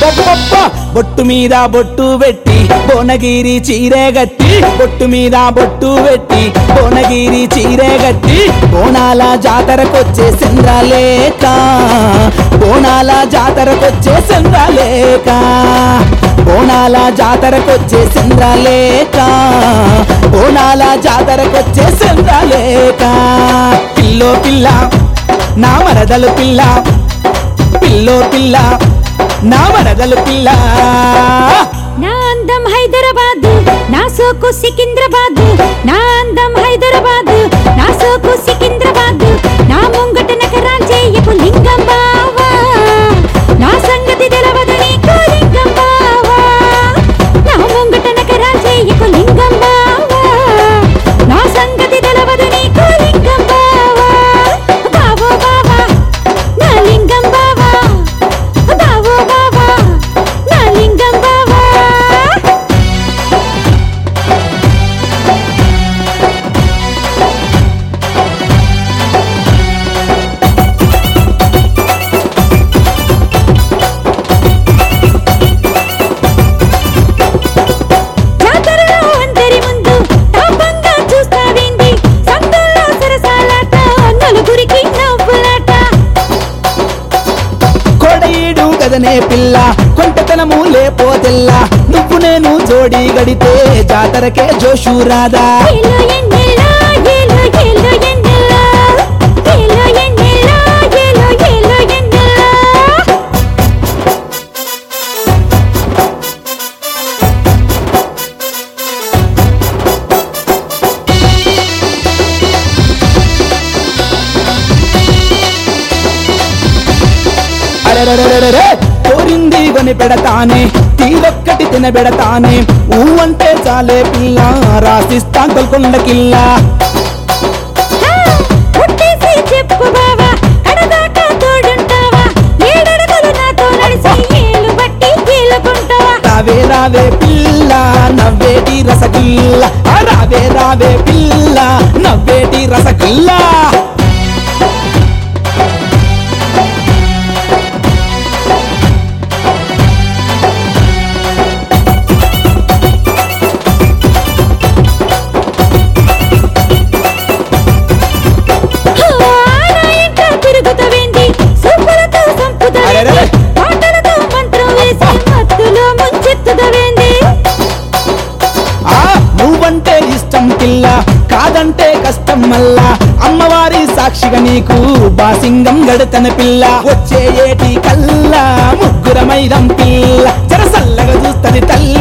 అబ్బబ్బబ్బబ్బ! బొట్టు మీద బొట్టు పెట్టి భువనగిరి చీరే గట్టి బొట్టు మీద బొట్టు పెట్టి భువనగిరి చీరే గట్టి బోనాల జాతరకొచ్చే చంద్రలేక బోనాల జాతరకొచ్చే చంద్రలేక బోనాల జాతరకొచ్చే చంద్రలేక బోనాల జాతరకొచ్చే చంద్రలేక పిల్లో పిల్ల నా మరదలు పిల్ల పిల్లో పిల్ల నా మరదలు పిల్ల నా అందం హైదరాబాద్ నా సోకు సికింద్రాబాద్ నా అందం హైదరాబాద్ నా సోకు సికింద్రాబాద్ నా ముంగట నకరాలు చేయకు లింగం బావా నా సంగతి తెలవదు నీకు లింగం బావా నా ముంగట నకరాలు చేయకు లింగం బావా నా సంగతి తెలవదు నీకు లింగం బావా బావో బావా నా లింగం బావా బావో బావా నా లింగం బావా జాతరలో అందరి ముందు తాపంగా చూస్తావేంది సందుల్లో సరసాలాట నలుగురికి నవ్వులాట కొడయిడు గదనే పిల్ల కొంటతనము లేపోతెల్ల నువ్వు నేను జోడి గడితే జాతరకే జోషు రాదా ఏలో ఎన్నెలా ఏలో ఏలో ఎన్నెలా ఏలో ఎన్నెలా ఏలో ఏలో ఎన్నెలా అరెరెరెరెరె, కోరింది కొని పెడతానే తీరొక్కటి తినబెడతానే ఊ అంటే చాలే పిల్ల రాసిస్తా గొల్కొండ కిల్లా పుట్టేసి చెప్పు బావా కడదాకా తోడుంటావా ఏడడుగులు నాతో నడిచి ఏలు బట్టి కీలుకుంటావా రావే రావే పిల్ల నవ్వేటి రసగుల్ల ఆ రావే రావే పిల్ల నవ్వేటి రసగుల్లా ఆడ ఇంట తిరుగుతవేంది సూపులతో సంపుతవేంది అరెరెరె. మాటలతో మంత్రం వేసి మత్తులో ముంచెత్తుదవేంది ఆ నువ్వంటే ఇష్టం పిల్ల కాదంటే కష్టం మల్లా అమ్మవారి సాక్షిగా నీకు బాసింగం గడతన పిల్ల వచ్చే ఏటి కల్లా ముగ్గురమైదం పిల్ల చెరసల్లగా చూస్తది తల్లి